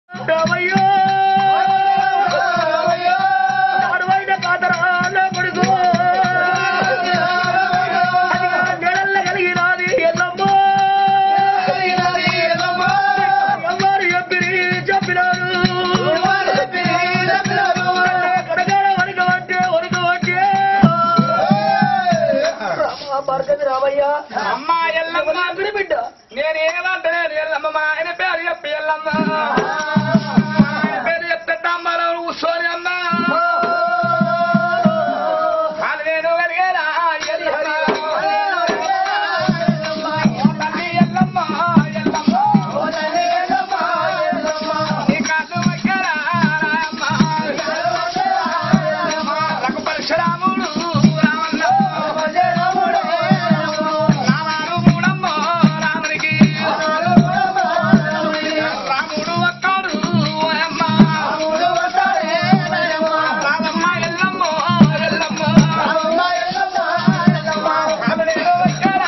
రామయ్యో అడవైన పాతరా నా కొడుకు అదిగా నెడల్ల కలిగినాది ఎల్లమ్మో ఎవ్వరు చెప్పిరి చెప్పినారు కడగాడ వణిక పట్టే వణిక పట్టే భార్గవి రామయ్య అమ్మా ఎల్లమ్మ ఎవరి బిడ్డ నేను ఏమంటలేను ఎల్లమ్మ మా ఆయన పేరు చెప్పి ఎల్లమ్మ ఆయన పేరు చెప్తే తాంబారావు కూర్చొని అమ్మ అది నేను కలిగేలా ఎల్లమ్మ తల్లి ఎల్లమ్మ ఎల్లమ్మ నీ కాళ్ళు మొక్కేలా రాయమ్మ. రఘు పరశురాముడు రామన్న రామాను మూడమ్మ రామునికి రాముడు ఒక్కడు ఓయమ్మ రామమ్మ ఎల్లమ్మ ఎల్లమ్మ రామనేడు ఎక్కడ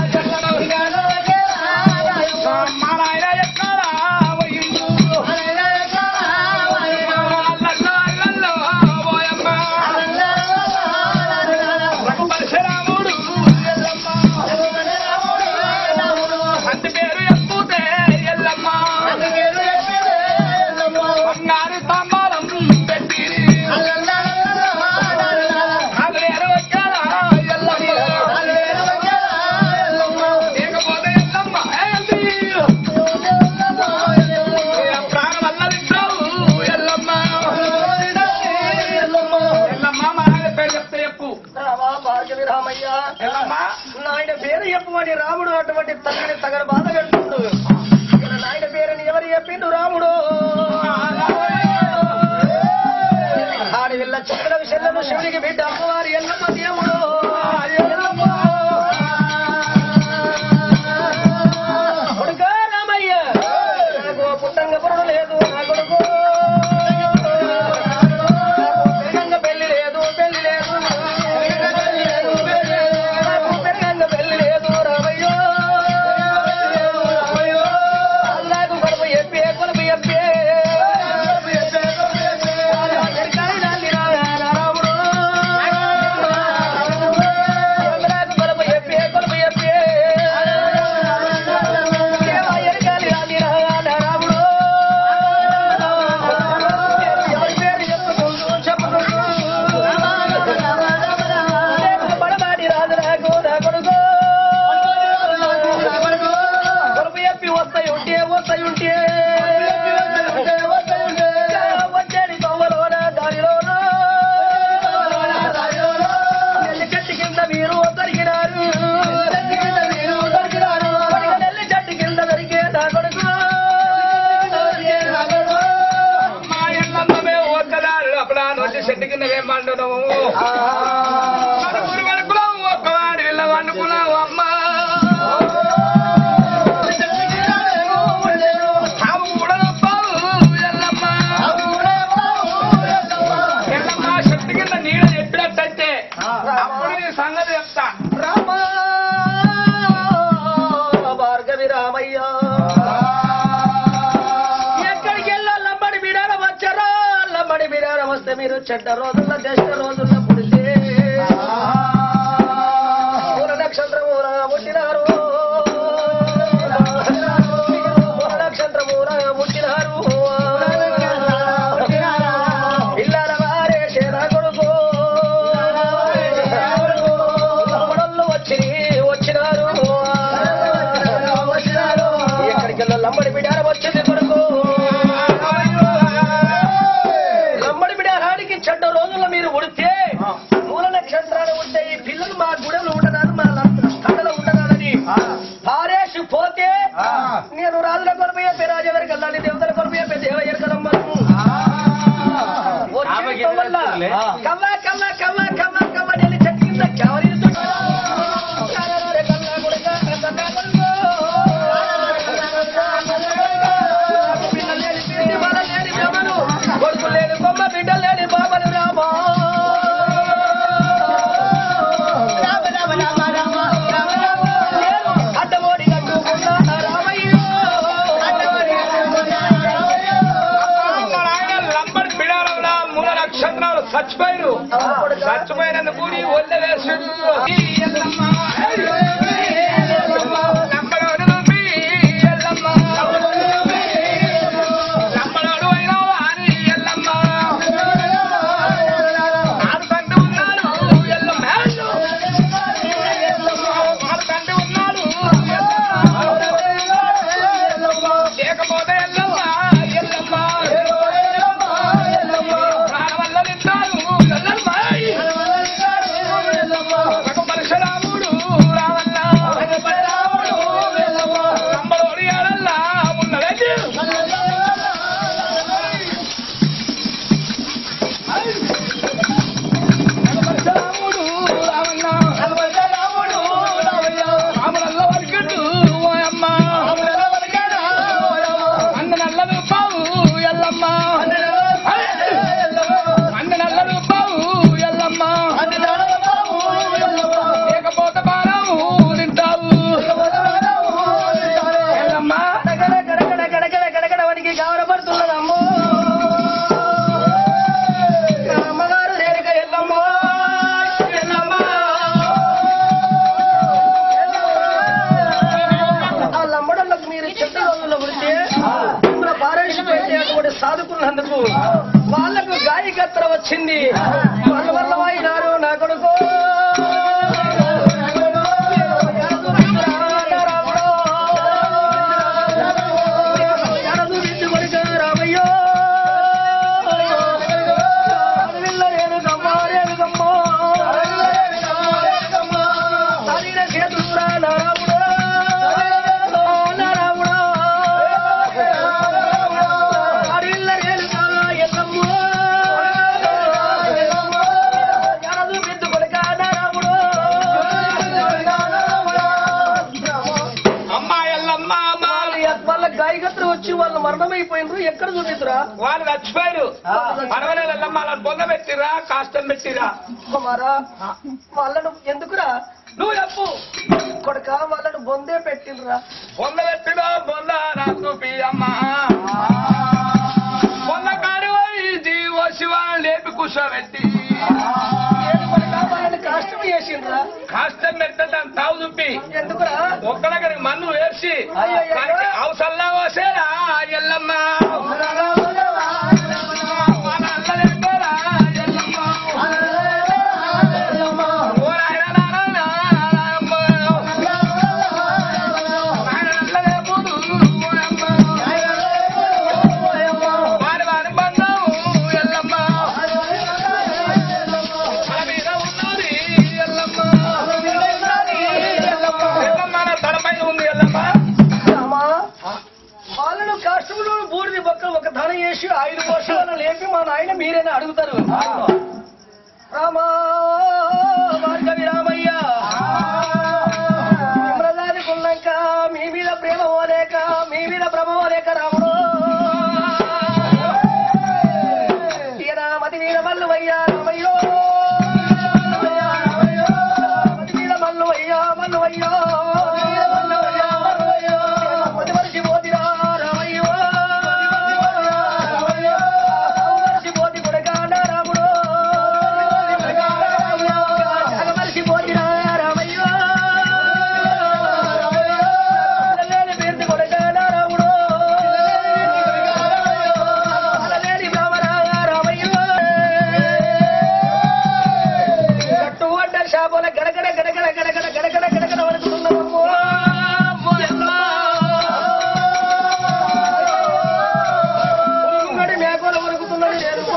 ఎల్లమ్మ మా నాయన ఎక్కడ పోయిండు అల్లల్లో అల్లల్లో ఓయమ్మ రఘు పరశురాముడు ఎల్లమ్మ అందు పేరు ఎప్పుతే ఎల్లమ్మ బంగారు తాంబారం పెట్టి అదేరు వచ్చాడ ఎల్లమ్మ లేకపోతే ఎల్లమ్మ ఏంది? ప్రాణం అల్లరిస్తావు ఎల్లమ్మ ఎల్లమ్మ మా ఆయన పేరు చెప్తే చెప్పు రామా భార్గవి రామయ్య ఎల్లమ్మ నాయన పేరు చెప్పమని రాముడు అటువంటి తల్లిని తగని బాధ పెడుతుండు ఇక్కడ నాయన పేరుని ఎవరు చెప్పిండు రాముడు ఆడి వెళ్ళ చక్ర విషయంలో శివుడికి బిడ్డ అమ్మవారి ఎల్లమ్మ దేవుడు ఎల్లమ్మ. కొడుకా రామయ్య నాకు పుట్టంగ పొరడు లేదు నా కొడుకు పెరగంగ పెళ్లి లేదు పెళ్లి లేదు నాకు పెరగంగ పెళ్లి లేదు రామయ్యో అల్లాకు కొడుకు చెప్పే కొడుకు చెప్పే రాముడు అల్లాకు కొడుకు చెప్పే కొడుకు చెప్పే ఎరకాలి రాని రాముడు ఎవరి పేరు చెప్పుకుంటూ చెప్పుకుంటూ పడబాడి రాజు నాకు నా కొడుకు కొడుకు చెప్పి వస్తాయి ఉంటే వస్తాయి ఉంటే వచ్చేది తొవ్వలోన దారిలోన నెల్లి చెట్టు కింద మీరు దొరికినారు నెల్లి చెట్టు కింద దొరికే నా కొడుకు మా ఎల్లమ్మమే ఒక్కదారు అప్పుడు నొచ్చి చెట్టు కింద వేయమంటున్నావు నలుగురు వరకులం ఒక్కవాడి వెళ్ళ వండుకున్నావు అమ్మ ఆవు కూడా నొప్పావు ఎల్లమ్మ ఎల్లమ్మ చెట్టు కింద నీడ చెప్పినట్టయితే అప్పుడు నీ సంగతి చెప్తా రామ భార్గవి రామయ్య ఎక్కడికి వెళ్ళా లంబడి బిడార వచ్చారా లంబడి బిడార వస్తే మీరు చెడ్డ రోజుల్లో దశ రోజుల్లో పుడితే పూల నక్షత్రమూల పుట్టినారు పూల నక్షత్రమూల పుట్టినారు పిల్లల వారే చేరా కొడుకు లంబడోళ్ళు వచ్చి వచ్చినారు ఎక్కడికి వెళ్ళా లంబడి బిడార వచ్చింది కొడుకు లంబడి బిడారానికి చెడ్డ రోజుల్లో మీరు ఉడితే చచ్చిపోయారు అవును కొడుకా. చచ్చిపోయినందుకు నీ ఒళ్ళ వేసుడు ఈ ఎల్లమ్మ. లంబడోడు నువ్వు ఎల్లమ్మ. లంబడోడు అయినావా నీ ఎల్లమ్మ. ఆడు తండ్రి ఉన్నాడు ఎల్లమ్మ. ఆడు తండ్రి ఉన్నాడు లేకపోతే ఎల్లమ్మ ఎల్లమ్మ ప్రాణ వల్ల తింటారు ఎల్లమ్మ ఒక పరశురాముడు రావల్ల నంబరోడి ఆడల్లా ఉన్నదండి పరశురాముడు రావల్ల రాములల్ల వరకట్టు ఓ అమ్మ అన్న నల్లదు పావు ఎల్లమ్మ అన్న నల్లదు పావు ఎల్లమ్మ లేకపోతే బాణము తింటావు ఎల్లమ్మ గడగడ గడగడ గడగడ గడగడ వానికి గౌరవపడుతున్నదమ్మో అమ్మగారు రేణుక ఎల్లమ్మ ఎల్లమ్మ ఆ లంబడలకు మీరు చెత్త రోజుల్లో ఉంటే మన పారేసిపోయితే అటువంటి సాధుకున్నందుకు వాళ్ళకు గాయకత్ర వచ్చింది వాళ్ళ వల్ల వాయినారు నా కొడుకు రామయ్యో అమ్మ ఎల్లమ్మ అమ్మ వాళ్ళ గాయకత్ర వచ్చి వాళ్ళు మరణమైపోయినరు ఎక్కడ చూపిస్తురా వాళ్ళు చచ్చిపోయారు మనవనే ఎల్లమ్మ వాళ్ళని బొంద పెట్టిరా కాష్టం పెట్టిరా కుమారా వాళ్ళను ఎందుకురా నువ్వు చెప్పు కొడుక వాళ్ళను బొందే పెట్టినరా బొంద పెట్టిరా బొంద నాకు చూపి అమ్మ బొంద కాడి పోయి జీవో శివాన్ని లేపి కూర్చోబెట్టి వాళ్ళని కష్టం చేసిండ్రా కాష్టం పెడితే దాన్ని తావు చూపి ఎందుకురా ఒక్క దగ్గరికి మన్ను వేసి అయ్యయ్యో. అవసరంలా వసేరా ఎల్లమ్మ మన అల్లలేకపోరా ఎల్లమ్మ ఓ నాయనా నాయనా నాయనమ్మ. నాయన అల్లలేపోదు ఓయమ్మ. వారి వారి బంధం ఎల్లమ్మ మన మీద ఉన్నది ఎల్లమ్మ ఎల్లమ్మ నా తలపైన ఉంది ఎల్లమ్మ అమ్మా వాళ్ళను కష్టములు బూడిది పక్క ఒక ధన చేసి ఐదు వర్షాలను లేపి మా నాయన మీరేనా అడుగుతారు రామా భార్గవి రామయ్య ప్రజాది కున్నాక మీ మీద ప్రేమ పోలేక మీ మీద భ్రమ పోలేక రాముడు ఈయన మతి మీద మల్లు అయ్యా రామయ్యో మతి మీద మల్లు అయ్యా మల్లు అయ్యో మతి మనిషి పోతిరా రామయ్యో మనిషి పోతి కొడకాడ రాముడు మనిషి పోతిరా రామయ్యో లేని పేరు కొడకాడ రాముడు లేని బ్రాహ్మణ రామయ్యో కట్టు అడ్డ షాపుల గడగడ గడగడ గడగడ గడగడ గడగడ వణుకుతున్నదమ్మో. ఉమ్మడి మేకల వణుకుతున్నది నేనుకో.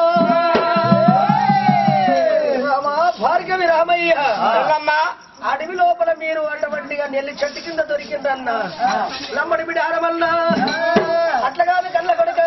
రామా, భార్గవి రామయ్య ఎల్లమ్మ అడవి లోపల మీరు అటువంటిగా నెల్లి చెట్టు కింద దొరికిందన్న నమ్మడి బిడ్డ ఆడమన్నా అట్లా కాదు కళ్ళ కొడుక